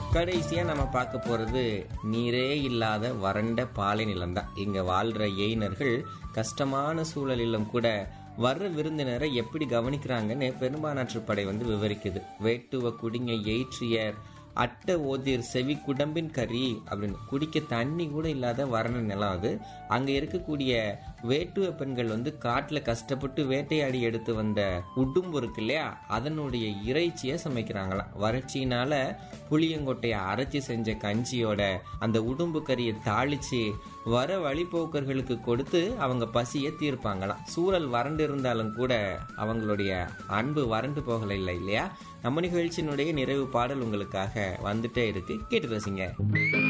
கடைசியா நம்ம பார்க்க போறது நீரே இல்லாத வறண்ட பாலை நிலம்தான் இங்க வாழ்ற எயினர்கள் கஷ்டமான சூழலிலும் கூட வர்ற விருந்தினரை எப்படி கவனிக்கிறாங்கன்னு பெரும்பானாற்று படை வந்து விவரிக்குது வேட்டுவ குடிங்க எயிற்றியர் அட்ட ஓதிர் செவி குடம்பின் கறி அப்படின்னு குடிக்க தண்ணி கூட இல்லாத வறண்ட நிலம் அது அங்க இருக்கக்கூடிய வேட்டுவ பெண்கள் வந்து காட்டுல கஷ்டப்பட்டு வேட்டையாடி எடுத்து வந்த உடும்பு இருக்கு இல்லையா அதனுடைய இறைச்சியை சமைக்கிறாங்களாம் வறட்சியினால புளியங்கொட்டைய அரைச்சி செஞ்ச கஞ்சியோட அந்த உடும்பு கறியை தாளிச்சு வர வழிபோக்கர்களுக்கு கொடுத்து அவங்க பசியை தீர்ப்பாங்களாம் சூழல் வறண்டு இருந்தாலும் கூட அவங்களுடைய அன்பு வறண்டு போகல இல்லை இல்லையா நம்ம நிகழ்ச்சியினுடைய நிறைவு பாடல் உங்களுக்காக வந்துட்டே இருக்கு கேட்டு ரசிங்க